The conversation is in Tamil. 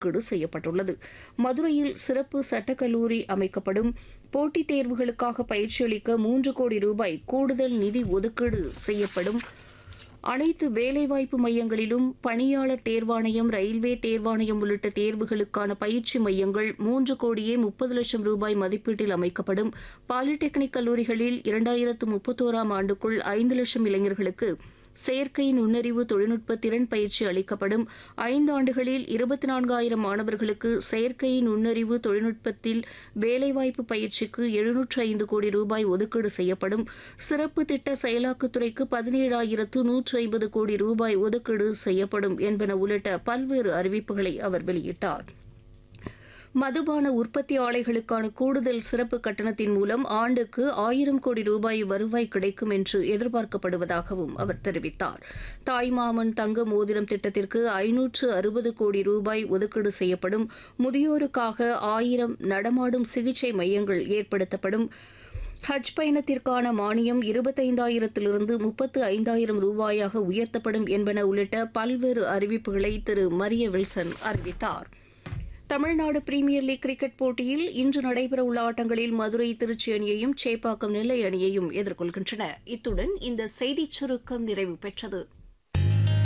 ஒதுக்கீடு செய்யப்பட்டுள்ளது மதுரையில் சிறப்பு சட்டக்கல்லூரி அமைக்கப்படும் போட்டித் தேர்வுகளுக்காக பயிற்சியளிக்க மூன்று கோடி ரூபாய் கூடுதல் நிதி ஒதுக்கீடு செய்யப்படும் அனைத்து வேலைவாய்ப்பு மையங்களிலும் பணியாளர் தேர்வாணையம் ரயில்வே தேர்வாணையம் உள்ளிட்ட தேர்வுகளுக்கான பயிற்சி மையங்கள் மூன்று கோடியே முப்பது லட்சம் ரூபாய் மதிப்பீட்டில் அமைக்கப்படும் பாலிடெக்னிக் கல்லூரிகளில் இரண்டாயிரத்து முப்பத்தோராம் ஆண்டுக்குள் ஐந்து லட்சம் இளைஞர்களுக்கு செயற்கை நுண்ணறிவு தொழில்நுட்ப திறன் பயிற்சி அளிக்கப்படும் ஐந்து ஆண்டுகளில் இருபத்தி நான்காயிரம் மாணவர்களுக்கு செயற்கை நுண்ணறிவு தொழில்நுட்பத்தில் வேலைவாய்ப்பு பயிற்சிக்கு எழுநூற்று ஐந்து கோடி ரூபாய் ஒதுக்கீடு செய்யப்படும் சிறப்பு திட்ட செயலாக்கத்துறைக்கு பதினேழாயிரத்து நூற்று ஐம்பது கோடி ரூபாய் ஒதுக்கீடு செய்யப்படும் என்பன உள்ளிட்ட பல்வேறு அறிவிப்புகளை அவர் வெளியிட்டார் மதுபான உற்பத்தி ஆலைகளுக்கான கூடுதல் சிறப்பு கட்டணத்தின் மூலம் ஆண்டுக்கு ஆயிரம் கோடி ரூபாய் வருவாய் கிடைக்கும் என்று எதிர்பார்க்கப்படுவதாகவும் அவர் தெரிவித்தார் தாய்மாமன் தங்க மோதிரம் திட்டத்திற்கு ஐநூற்று அறுபது கோடி ரூபாய் ஒதுக்கீடு செய்யப்படும் முதியோருக்காக ஆயிரம் நடமாடும் சிகிச்சை மையங்கள் ஏற்படுத்தப்படும் ஹஜ் பயணத்திற்கான மானியம் இருபத்தைந்தாயிரத்திலிருந்து முப்பத்து ஐந்தாயிரம் ரூபாயாக உயர்த்தப்படும் என்பன உள்ளிட்ட பல்வேறு அறிவிப்புகளை திரு மரிய வில்சன் அறிவித்தார் தமிழ்நாடு பிரீமியர் லீக் கிரிக்கெட் போட்டியில் இன்று நடைபெறவுள்ள ஆட்டங்களில் மதுரை திருச்சி அணியையும் சேப்பாக்கம் நெல்லை அணியையும் எதிர்கொள்கின்றன இத்துடன் இந்த செய்திச் சுருக்கம் நிறைவு பெற்றது